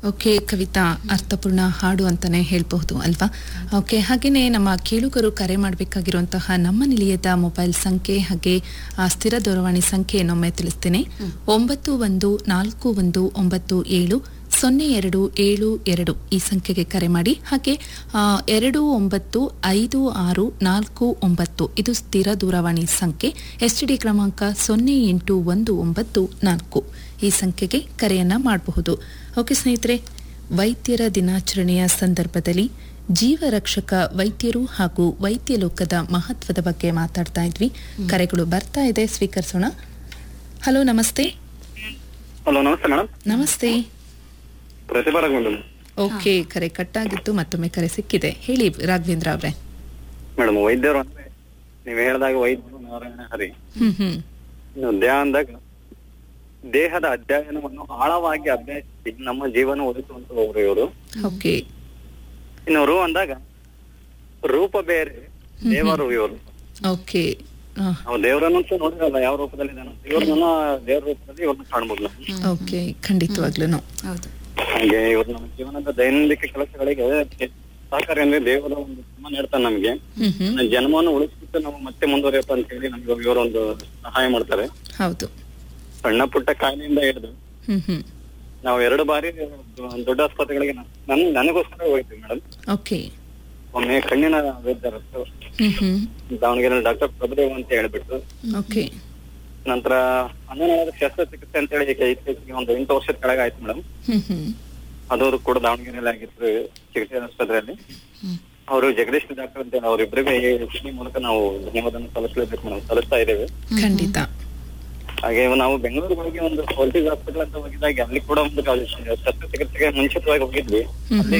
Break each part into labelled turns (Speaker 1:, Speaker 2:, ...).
Speaker 1: Okay Kavita ಅರ್ಥಪೂರ್ಣ ಹಾಡು ಅಂತಾನೆ ಹೇಳ್ಬಹುದು ಅಲ್ವಾ ಓಕೆ ಹಾಗೆಯೇ ನಮ್ಮ ಕೇಳುಗರು ಕರೆ ಮಾಡಬೇಕಾಗಿರುವಂತಹ ನಮ್ಮ ನಿಲಯದ ಮೊಬೈಲ್ ಸಂಖ್ಯೆ ಹಾಗೆ ಆ, ಸ್ಥಿರ ದೂರವಾಣಿ ಸಂಖ್ಯೆ ಇನ್ನೊಮ್ಮೆ ತಿಳಿಸ್ತೇನೆ ಒಂಬತ್ತು ಒಂದು ನಾಲ್ಕು ಒಂದು ಒಂಬತ್ತು ಏಳು ಸೊನ್ನೆ ಎರಡು ಏಳು ಎರಡು ಈ ಸಂಖ್ಯೆಗೆ ಕರೆ ಮಾಡಿ ಹಾಗೆ ಆ, ಎರಡು ಒಂಬತ್ತು ಐದು ಆರು ನಾಲ್ಕು ಒಂಬತ್ತು ಇದು ಸ್ಥಿರ ದೂರವಾಣಿ ಸಂಖ್ಯೆ ಎಸ್ ಡಿ ಕ್ರಮಾಂಕ ಸೊನ್ನೆ ಎಂಟು ಒಂದು ಒಂಬತ್ತು ನಾಲ್ಕು ಈ ಸಂಖ್ಯೆಗೆ ಕರೆಯನ್ನ ಮಾಡಬಹುದು ಓಕೆ ಸ್ನೇಹಿತರೆ ವೈದ್ಯರ ದಿನಾಚರಣೆಯ ಸಂದರ್ಭದಲ್ಲಿ ಜೀವ ರಕ್ಷಕ ವೈದ್ಯರು ಹಾಗೂ ವೈದ್ಯ ಲೋಕದ ಮಹತ್ವದ ಬಗ್ಗೆ ಮಾತಾಡ್ತಾ ಇದ್ವಿ ಕರೆಗಳು ಬರ್ತಾ ಇದೆ ಸ್ವೀಕರಿಸೋಣ ಹಲೋ ನಮಸ್ತೆ
Speaker 2: ಹಲೋ ನಮಸ್ತೆ ಮೇಡಮ್
Speaker 1: ನಮಸ್ತೆ
Speaker 2: ಪ್ರತಿಭಾ ರಾಘವೇಂದ್ರ
Speaker 1: ಓಕೆ ಕರೆ ಕಟ್ಟಾಗಿತ್ತು ಮತ್ತೊಮ್ಮೆ ಕರೆ ಸಿಕ್ಕಿದೆ ಹೇಳಿ ರಾಘವೇಂದ್ರ ಅವರೇ
Speaker 2: ಮೇಡಮ್ ವೈದ್ಯರು ಅಂದ್ರೆ ನೀವ್ ಹೇಳ್ದಾಗ ವೈದ್ಯರು ನಾರಾಯಣ ಹರಿ
Speaker 1: ಹ್ಮ್ ಹ್ಮ್
Speaker 2: ಇನ್ನು ಧ್ಯಾನದಾಗ ದೇಹದ ಅಧ್ಯಯನವನ್ನು ಆಳವಾಗಿ ಅಭ್ಯಸಿಸಿ ನಮ್ಮ ಜೀವನ ಒದಗಿಸುವಂತವರು ಇವರು
Speaker 1: ಓಕೆ
Speaker 2: ಇನ್ನು ರು ಅಂದಾಗ ರೂಪ ಬೇರೆ ದೇವರು ಇವರು
Speaker 1: ಓಕೆ ಆ,
Speaker 2: ನಾವು ದೇವರನ್ನು ಅಂತ ನೋಡಿರಲ್ಲ ಯಾವ ರೂಪದಲ್ಲಿ ಇದ್ದಾನೆ ಅಂತ ಇವ್ರನ್ನ ದೇವರ ರೂಪದಲ್ಲಿ ಇವ್ರನ್ನ ಕಾಣ್ಬೋದು ನಾವು.
Speaker 1: ಓಕೆ ಖಂಡಿತವಾಗ್ಲೂ
Speaker 3: ಹೌದು
Speaker 2: ಹಾಗೆ ಇವ್ರು ನಮ್ಮ ಜೀವನದ ದೈನಂದಿನ ಕೆಲಸಗಳಿಗೆ ಸಹಕಾರಿ ಅಂದ್ರೆ ದೇವರ ಒಂದು ಕ್ರಮ ನೀಡ್ತಾನೆ ನಮ್ಗೆ
Speaker 1: ಹ್ಮ್ ಹ್ಮ್
Speaker 2: ನನ್ನ ಜನ್ಮವನ್ನು ಉಳಿಸ್ಬಿಟ್ಟು ನಾವು ಮತ್ತೆ ಮುಂದುವರಿಯಪ್ಪ ಅಂತ ಹೇಳಿ ನಮ್ಗೆ ಇವರೊಂದು ಸಹಾಯ ಮಾಡ್ತಾರೆ
Speaker 1: ಹೌದು
Speaker 2: ಸಣ್ಣ ಪುಟ್ಟ ಕಾಯಿಲೆಯಿಂದ ಹಿಡಿದು
Speaker 1: ಹ್ಮ್ ಹ್ಮ್
Speaker 2: ನಾವು ಎರಡು ಬಾರಿ ದೊಡ್ಡ ಆಸ್ಪತ್ರೆಗಳಿಗೆ ನನ್ ನನ್- ನನಗೋಸ್ಕರ ಹೋಗಿದ್ವಿ ಮೇಡಮ್
Speaker 1: ಓಕೆ
Speaker 2: ಒಮ್ಮೆ ಕಣ್ಣಿನ ವೈದ್ಯರು
Speaker 1: ಹ್ಮ್ ಹ್ಮ್
Speaker 2: ದಾವಣಗೆರೆ ಡಾಕ್ಟರ್ ಪ್ರಭುದೇವ್ ಅಂತ ಹೇಳ್ಬಿಟ್ಟು
Speaker 1: ಓಕೆ
Speaker 2: ನಂತರ ಅನ್ನನಾಳದ ಶಸ್ತ್ರಚಿಕಿತ್ಸೆ ಅಂತ ಹೇಳಿ ಈಗ ಇತ್ತೀಚೆಗೆ ಒಂದು ಎಂಟು ವರ್ಷದ ಕೆಳಗೆ ಆಯ್ತು ಮೇಡಮ್
Speaker 1: ಹ್ಮ್ ಹ್ಮ್
Speaker 2: ಅದು ಕೂಡ ದಾವಣಗೆರೆಯಲ್ಲಿ ಆಗಿತ್ತು ಚಿಕಿತ್ಸೆ ಆಸ್ಪತ್ರೆಯಲ್ಲಿ ಅವರು ಜಗದೀಶ್ ಡಾಕ್ಟರ್ ಅಂತ ಹೇಳಿ ಅವರಿಬ್ಬರಿಗೆ ಈ ಮೂಲಕ ನಾವು ಧನ್ಯವಾದನ ಸಲ್ಲಿಸಲೇಬೇಕು ಮೇಡಮ್ ಸಲ್ಲಿಸ್ತಾ ಇದ್ದೇವೆ
Speaker 1: ಖಂಡಿತ
Speaker 2: ಹಾಗೆ ನಾವು ಬೆಂಗಳೂರಿಗೆ ಹೋಗಿ ಒಂದು ಫೋರ್ಟಿಸ್ ಹಾಸ್ಪಿಟಲ್ ಅಂತ ಹೋಗಿದಾಗ ಅಲ್ಲಿ ಕೂಡ ಒಂದು ಶಸ್ತ್ರಚಿಕಿತ್ಸೆಗೆ ಮುಂಚಿತವಾಗಿ ಹೋಗಿದ್ವಿ
Speaker 1: ಹ್ಮ್
Speaker 2: ಅಲ್ಲಿ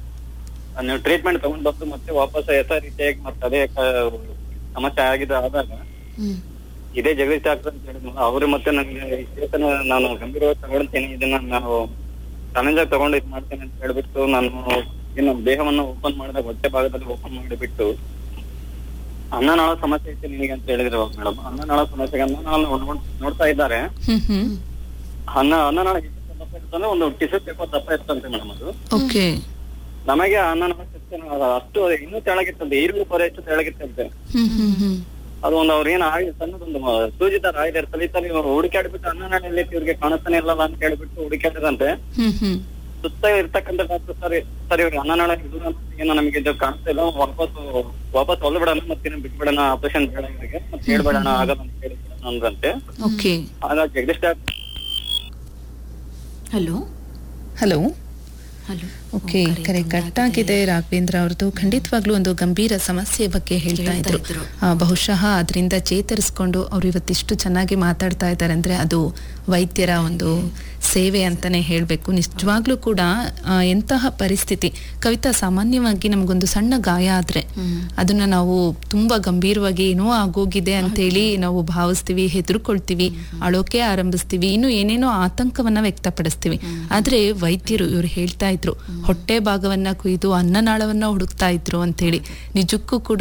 Speaker 2: ನೀವು ಟ್ರೀಟ್ಮೆಂಟ್ ತಗೊಂಡ್ ಬಂದು ಮತ್ತೆ ವಾಪಸ್ ಯಥಾ ರೀತಿಯಾಗಿ ಮತ್ತೆ ಅದೇ ಕ- ಸಮಸ್ಯೆ ಆಗಿದೆ ಆದಾಗ
Speaker 3: ಹ್ಮ್
Speaker 2: ಇದೇ ಜಗದೀಶ್ ಡಾಕ್ಟರ್ ಅಂತ ಹೇಳಿದ್ನಲ್ಲ ಅವರು ಮತ್ತೆ ನನಗೆ ಈ ಕೇಸನ್ನ ನಾನು ಗಂಭೀರವಾಗಿ ತಗೊಳ್ತೇನೆ ಇದನ್ನ ನಾನು ಚಾಲೆಂಜ್ ಆಗಿ ತಗೊಂಡು ಇದು ಮಾಡ್ತೇನೆ ಅಂತ ಹೇಳ್ಬಿಟ್ಟು ನಾನು ಇನ್ನು ದೇಹವನ್ನು ಓಪನ್ ಮಾಡಿದಾಗ ಹೊಟ್ಟೆ ಭಾಗದಲ್ಲಿ ಓಪನ್ ಮಾಡಿಬಿಟ್ಟು ಅನ್ನನಾಳ ಸಮಸ್ಯೆ ಐತೆ ನಿನಗೆ ಅಂತ ಹೇಳಿದ್ರು ಮೇಡಮ್ ಅನ್ನನಾಳ ಸಮಸ್ಯೆಗೆ ಅನ್ನನಾಳ ನೋಡ್- ನೋಡ್ತಾ ಇದ್ದಾರೆ
Speaker 1: ಹ್ಮ್ ಹ್ಮ್
Speaker 2: ಅನ್ನ ಅನ್ನನಾಳ ಎಷ್ಟು ದಪ್ಪ ಇರ್ತಂದ್ರೆ ಒಂದು ಟಿಶ್ಯೂ ಪೇಪರ್ ದಪ್ಪ ಇರ್ತಂತೆ ಮೇಡಮ್ ಅದು
Speaker 1: ಓಕೆ
Speaker 2: ನಮಗೆ ಅನ್ನನಾಳ ಶಿಸ್ತು ಅಷ್ಟು ಇನ್ನೂ ತೆಳಗಿತ್ತಂತೆ ಈರುಳ್ಳಿ ಪೊರೆ ಎಷ್ಟು ತೆಳಗಿತ್ತಂತೆ
Speaker 1: ಹ್ಮ್ ಹ್ಮ್ ಹ್ಮ್
Speaker 2: ಅದು ಒಂದು ಅವ್ರ ಏನ್ ಆಗಿ ಸಣ್ಣದೊಂದು ಮ- ಸೂಜಿ ತರ ಆಗಿದೆ ತಲಿತಲ್ಲಿ ಇವ್ರು ಹುಡುಕಾಡ್ಬಿಟ್ಟು ಅನ್ನನಾಳಲ್ಲಿ ಇವ್ರಿಗೆ ಕಾಣಿಸ್ತಾನೆ ಇಲ್ಲಲ್ಲ ಅಂತ ಹೇಳ್ಬಿಟ್ಟು ಹುಡುಕಾಡಿದಂತೆ
Speaker 1: ಹ್ಮ್ ಹ್ಮ್
Speaker 2: ಸುತ್ತ ಇರ್ತಕ್ಕಂಥ ಡಾಕ್ಟರ್ ಸರ್ ಸರ್ ಇವ್ರಿಗೆ ಅನ್ನನಾಳ ದೂರ ಅಂತ ಏನೋ ನಮಗೆ ಇದು ಕಾಣಿಸ್ತಾ ಇಲ್ಲ ವಾಪಸ್ ವಾಪಸ್ ಹೊಲ ಬಿಡೋಣ ಮತ್ತೆ ಬಿಟ್ಬಿಡೋಣ ಆಪರೇಷನ್ ಬೇಡ ಇವ್ರಿಗೆ ಮತ್ತೆ ಹೇಳ್ಬೇಡೋಣ ಆಗಲ್ಲ ಅಂತ ಹೇಳಿ ಅಂದ್ರಂತೆ
Speaker 1: ಓಕೆ
Speaker 2: ಆಗ Jagadish doctor
Speaker 3: hello
Speaker 1: hello
Speaker 3: hello
Speaker 1: okay ಕರೆ ಕಟ್ಟಾಗಿದೆ ರಾಘವೇಂದ್ರ ಅವ್ರದ್ದು ಖಂಡಿತವಾಗ್ಲೂ ಒಂದು ಗಂಭೀರ ಸಮಸ್ಯೆ ಬಗ್ಗೆ ಹೇಳ್ತಾ
Speaker 3: ಹೇಳ್ತಾ
Speaker 1: ಇದ್ರು
Speaker 3: ಇದ್ರು.
Speaker 1: ಆ, ಬಹುಶಃ ಅದರಿಂದ ಚೇತರಿಸ್ಕೊಂಡು ಅವ್ರು ಇವತ್ತಿಷ್ಟು ಚೆನ್ನಾಗಿ ಮಾತಾಡ್ತಾ ಇದ್ದಾರೆ ಅಂದ್ರೆ ಅದು ವೈದ್ಯರ ಒಂದು ಸೇವೆ ಅಂತಾನೆ ಹೇಳಬೇಕು ನಿಜವಾಗ್ಲೂ ಕೂಡ ಆ, ಎಂತಹ ಪರಿಸ್ಥಿತಿ ಕವಿತಾ ಸಾಮಾನ್ಯವಾಗಿ ನಮಗೊಂದು ಸಣ್ಣ ಗಾಯ ಆದ್ರೆ ಅದನ್ನ ನಾವು ತುಂಬಾ ಗಂಭೀರವಾಗಿ ಏನೋ ಆಗೋಗಿದೆ ಅಂತೇಳಿ ನಾವು ಭಾವಿಸ್ತೀವಿ ಹೆದರ್ಕೊಳ್ತೀವಿ ಅಳೋಕೆ ಆರಂಭಿಸ್ತೀವಿ ಇನ್ನು ಏನೇನೋ ಆತಂಕವನ್ನ ವ್ಯಕ್ತಪಡಿಸ್ತೀವಿ ಆದ್ರೆ ವೈದ್ಯರು ಇವ್ರು ಹೇಳ್ತಾ ಇದ್ರು ಹೊಟ್ಟೆ ಭಾಗವನ್ನ ಕುಯ್ದು ಅನ್ನನಾಳವನ್ನ ಹುಡುಕ್ತಾ ಇದ್ರು ಅಂತೇಳಿ ನಿಜಕ್ಕೂ ಕೂಡ